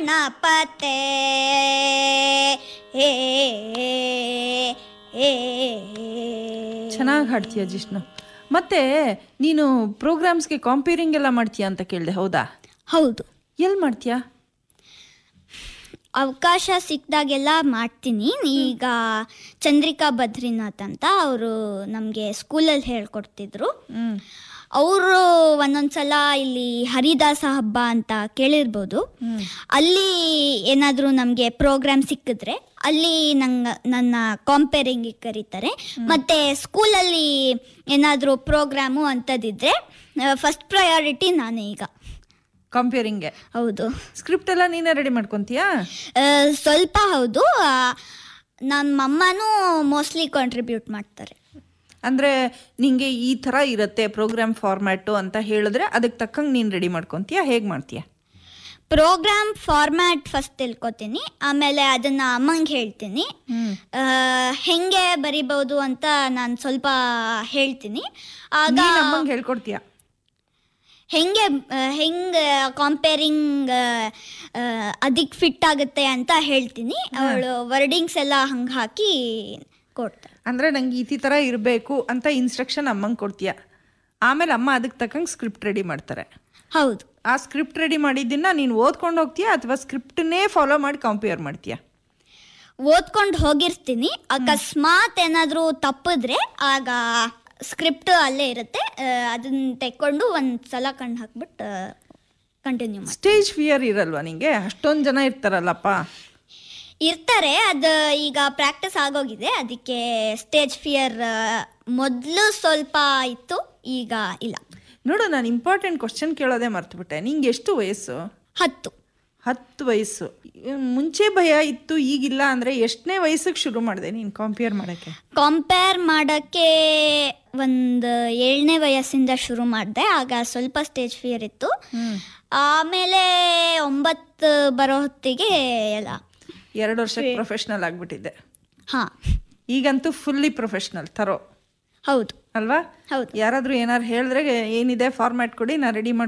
ಗಣಪತೆ ಹೇ ಹೇ ಚೆನ್ನಾಗಿ ಹಾಡ್ತೀಯ ಜಿಷ್ಣು ಮತ್ತೆ ನೀನು ಪ್ರೋಗ್ರಾಮ್ಸ್ಗೆ ಕಾಂಪೇರಿಂಗ್ ಎಲ್ಲ ಮಾಡ್ತೀಯಾ ಅಂತ ಕೇಳಿದೆ ಹೌದಾ ಹೌದು ಎಲ್ಲಿ ಮಾಡ್ತೀಯಾ ಅವಕಾಶ ಸಿಕ್ಕಿದಾಗೆಲ್ಲ ಮಾಡ್ತೀನಿ ಈಗ ಚಂದ್ರಿಕಾ ಬದ್ರಿನಾಥ್ ಅಂತ ಅವರು ನಮಗೆ ಸ್ಕೂಲಲ್ಲಿ ಹೇಳ್ಕೊಡ್ತಿದ್ರು ಹ್ಮ್ ಅವರು ಒಂದೊಂದ್ಸಲ ಇಲ್ಲಿ ಹರಿದಾಸ ಹಬ್ಬ ಅಂತ ಕೇಳಿರ್ಬೋದು ಅಲ್ಲಿ ಏನಾದರೂ ನಮಗೆ ಪ್ರೋಗ್ರಾಮ್ ಸಿಕ್ಕಿದ್ರೆ ಅಲ್ಲಿ ನಂಗೆ ನನ್ನ ಕಾಂಪೇರಿಂಗಿಗೆ ಕರೀತಾರೆ ಮತ್ತು ಸ್ಕೂಲಲ್ಲಿ ಏನಾದರೂ ಪ್ರೋಗ್ರಾಮು ಅಂಥದ್ದಿದ್ರೆ ಫಸ್ಟ್ ಪ್ರಯಾರಿಟಿ ನಾನೇ ಈಗ ಕಾಂಪೇರಿಂಗ್ಗೆ ಹೌದು ಸ್ಕ್ರಿಪ್ಟ್ ಎಲ್ಲ ನೀನೇ ರೆಡಿ ಮಾಡ್ಕೊಂತೀಯಾ ಆ, ಸ್ವಲ್ಪ ಹೌದು ಆ, ನಮ್ಮ ಅಮ್ಮನೂ ಮೋಸ್ಟ್ಲಿ ಕಾಂಟ್ರಿಬ್ಯೂಟ್ ಮಾಡ್ತಾರೆ ಅಂದ್ರೆ ನಿಂಗೆ ಈ ಥರ ಇರುತ್ತೆ ಪ್ರೋಗ್ರಾಮ್ ಫಾರ್ಮ್ಯಾಟು ಅಂತ ಹೇಳಿದ್ರೆ ಅದಕ್ಕೆ ತಕ್ಕಂಗೆ ನೀನು ರೆಡಿ ಮಾಡ್ಕೊಂತೀಯಾ ಹೇಗೆ ಮಾಡ್ತೀಯಾ ಪ್ರೋಗ್ರಾಮ್ ಫಾರ್ಮ್ಯಾಟ್ ಫಸ್ಟ್ ತಿಳ್ಕೊತೀನಿ ಆಮೇಲೆ ಅದನ್ನ ಅಮ್ಮಂಗೆ ಹೇಳ್ತೀನಿ ಆ, ಹೆಂಗೆ ಬರಿಬೋದು ಅಂತ ನಾನು ಸ್ವಲ್ಪ ಹೇಳ್ತೀನಿ ಆಗ ನೀನು ಅಮ್ಮಂಗೆ ಹೇಳ್ಕೊಡ್ತೀಯಾ ಹೆಂಗೆ ಆ, ಹೆಂಗೆ ಕಾಂಪೇರಿಂಗ್ ಅದಕ್ಕೆ ಫಿಟ್ ಆಗುತ್ತೆ ಅಂತ ಹೇಳ್ತೀನಿ ಅವಳು ವರ್ಡಿಂಗ್ಸ್ ಎಲ್ಲ ಹಂಗೆ ಹಾಕಿ ಕೊಡ್ತಾರೆ ಅಂದ್ರೆ ನಂಗೆ ಈ ಥರ ಇರಬೇಕು ಅಂತ ಇನ್ಸ್ಟ್ರಕ್ಷನ್ ಅಮ್ಮಂಗೆ ಕೊಡ್ತೀಯಾ ಆಮೇಲೆ ಅಮ್ಮ ಅದಕ್ಕೆ ತಕ್ಕಂಗೆ ಸ್ಕ್ರಿಪ್ಟ್ ರೆಡಿ ಮಾಡ್ತಾರೆ ಹೌದು ಆ ಸ್ಕ್ರಿಪ್ಟ್ ರೆಡಿ ಮಾಡಿದ್ದನ್ನ ನೀನು ಓದ್ಕೊಂಡು ಹೋಗ್ತೀಯಾ ಅಥವಾ ಸ್ಕ್ರಿಪ್ಟನ್ನೇ ಫಾಲೋ ಮಾಡಿ ಕಂಪೇರ್ ಮಾಡ್ತೀಯಾ ಓದ್ಕೊಂಡು ಹೋಗಿರ್ತೀನಿ ಅಕಸ್ಮಾತ್ ಏನಾದರೂ ತಪ್ಪಿದ್ರೆ ಆಗ ಸ್ಕ್ರಿಪ್ಟ್ ಅಲ್ಲೇ ಇರುತ್ತೆ ಆ, ಅದನ್ನ ತೆಕ್ಕೊಂಡು ಒಂದು ಸಲ ಕಣ್ಣು ಹಾಕ್ಬಿಟ್ಟು ಕಂಟಿನ್ಯೂ ಮಾಡಿ ಸ್ಟೇಜ್ ಫಿಯರ್ ಇರಲ್ವಾ ನಿಂಗೆ ಅಷ್ಟೊಂದು ಜನ ಇರ್ತಾರಲ್ಲಪ್ಪ ಇರ್ತಾರೆ ಅದು ಈಗ ಪ್ರಾಕ್ಟೀಸ್ ಆಗೋಗಿದೆ ಅದಕ್ಕೆ ಸ್ಟೇಜ್ ಫಿಯರ್ ಮೊದಲು ಸ್ವಲ್ಪ ಇತ್ತು ಈಗ ಇಲ್ಲ ನೋಡು ನಾನು ಇಂಪಾರ್ಟೆಂಟ್ ಕ್ವಶನ್ ಕೇಳೋದೇ ಮರ್ತುಬಿಟ್ಟೆ ನಿಂಗೆ ಎಷ್ಟು ವಯಸ್ಸು ಹತ್ತು ಹತ್ತು ವಯಸ್ಸು ಮುಂಚೆ ಭಯ ಇತ್ತು ಈಗಿಲ್ಲ ಅಂದರೆ ಎಷ್ಟನೇ ವಯಸ್ಸಿಗೆ ಶುರು ಮಾಡಿದೆ ನೀನು ಕಂಪೇರ್ ಮಾಡೋಕ್ಕೆ ಕಂಪೇರ್ ಮಾಡೋಕ್ಕೆ ಒಂದು ಏಳನೇ ವಯಸ್ಸಿಂದ ಶುರು ಮಾಡಿದೆ ಆಗ ಸ್ವಲ್ಪ ಸ್ಟೇಜ್ ಫಿಯರ್ ಇತ್ತು ಆಮೇಲೆ ಒಂಬತ್ತು ಬರೋ ಹೊತ್ತಿಗೆ ಎಲ್ಲ ಎರಡು ವರ್ಷಕ್ಕೆ ಪ್ರೊಫೆಷ್ನಲ್ ಆಗಿಬಿಟ್ಟಿದ್ದೆ ಹಾಂ ಈಗಂತೂ ಫುಲ್ಲಿ ಪ್ರೊಫೆಷ್ನಲ್ ತರೋ ಹೌದು ಅಲ್ವಾ ಹೌದು ಯಾರಾದರೂ ಏನಾರು ಹೇಳಿದ್ರೆ ಏನಿದೆ ಫಾರ್ಮ್ಯಾಟ್ ಕೊಡಿ ನಾನು ರೆಡಿ